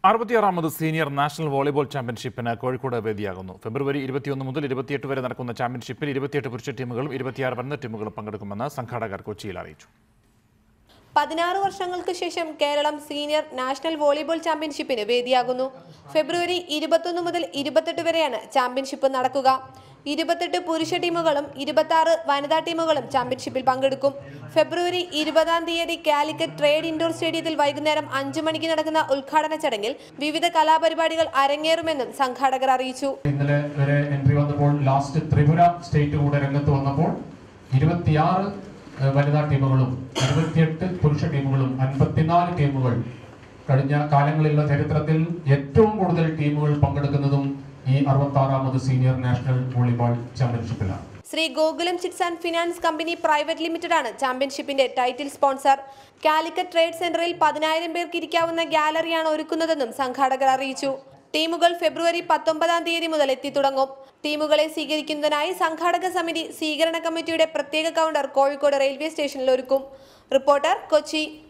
അറുപത്തിയാറാമത് senior national volleyball ചാമ്പ്യൻഷിപ്പിന് കോഴിക്കോട് വേദിയാകുന്നു ഫെബ്രുവരി ഇരുപത്തിയൊന്ന് മുതൽ ഇരുപത്തിയെട്ട് വരെ നടക്കുന്ന ചാമ്പ്യൻഷിപ്പിൽ ഇരുപത്തിയെട്ട് പുരുഷ ടീമുകളും ഇരുപത്തിയാറ് വനിതാ ടീമുകളും പങ്കെടുക്കുമെന്ന് സംഘാടകർ കൊച്ചിയിൽ അറിയിച്ചു പതിനാറ് വർഷങ്ങൾക്ക് ശേഷം കേരളം സീനിയർ നാഷണൽ വോളിബോൾ ചാമ്പ്യൻഷിപ്പിന് വേദിയാകുന്നു ഫെബ്രുവരി ഇരുപത്തൊന്ന് മുതൽ ഇരുപത്തെട്ട് വരെയാണ് ചാമ്പ്യൻഷിപ്പ് നടക്കുക ഇരുപത്തെട്ട് പുരുഷ ടീമുകളും ഇരുപത്തി വനിതാ ടീമുകളും ചാമ്പ്യൻഷിപ്പിൽ പങ്കെടുക്കും ഫെബ്രുവരി ഇരുപതാം തീയതി കാലിക്കറ്റ് ട്രേഡ് ഇൻഡോർ സ്റ്റേഡിയത്തിൽ വൈകുന്നേരം അഞ്ചു മണിക്ക് നടക്കുന്ന ഉദ്ഘാടന ചടങ്ങിൽ വിവിധ കലാപരിപാടികൾ അരങ്ങേറുമെന്നും സംഘാടകർ അറിയിച്ചു ഇന്നലെ വരെ എൻട്രി വന്നപ്പോൾ ലാസ്റ്റ് ത്രിപുര സ്റ്റേറ്റ് കൂടെ രംഗത്ത് വന്നപ്പോൾ ഇരുപത്തിയാറ് ഏഹ്, വനിതാ ടീമുകളും ഇരുപത്തിയെട്ട് പുരുഷ ടീമുകളും അൻപത്തിനാല് ടീമുകൾ കഴിഞ്ഞ കാലങ്ങളിലുള്ള ചരിത്രത്തിൽ ഏറ്റവും കൂടുതൽ ടീമുകൾ പങ്കെടുക്കുന്നതും ഈ അറുപത്തി ആറാമത് സീനിയർ നാഷണൽ വോളിബോൾ ചാമ്പ്യൻഷിപ്പിലാണ് Sree Gokulam chits and finance company private limited ആണ് ചാമ്പ്യൻഷിപ്പിന്റെ ടൈറ്റിൽ സ്പോൺസർ കാലിക്കറ്റ് ട്രേഡ് സെന്ററിൽ പതിനായിരം പേർക്ക് ഇരിക്കാവുന്ന ഗാലറിയാണ് ഒരുക്കുന്നതെന്നും സംഘാടകർ അറിയിച്ചു ടീമുകൾ ഫെബ്രുവരി പത്തൊമ്പതാം തീയതി മുതൽ എത്തിത്തുടങ്ങും ടീമുകളെ സ്വീകരിക്കുന്നതിനായി സംഘാടക സമിതി സ്വീകരണ കമ്മിറ്റിയുടെ പ്രത്യേക കൗണ്ടർ കോഴിക്കോട് റെയിൽവേ സ്റ്റേഷനിൽ ഒരുക്കും റിപ്പോർട്ടർ കൊച്ചി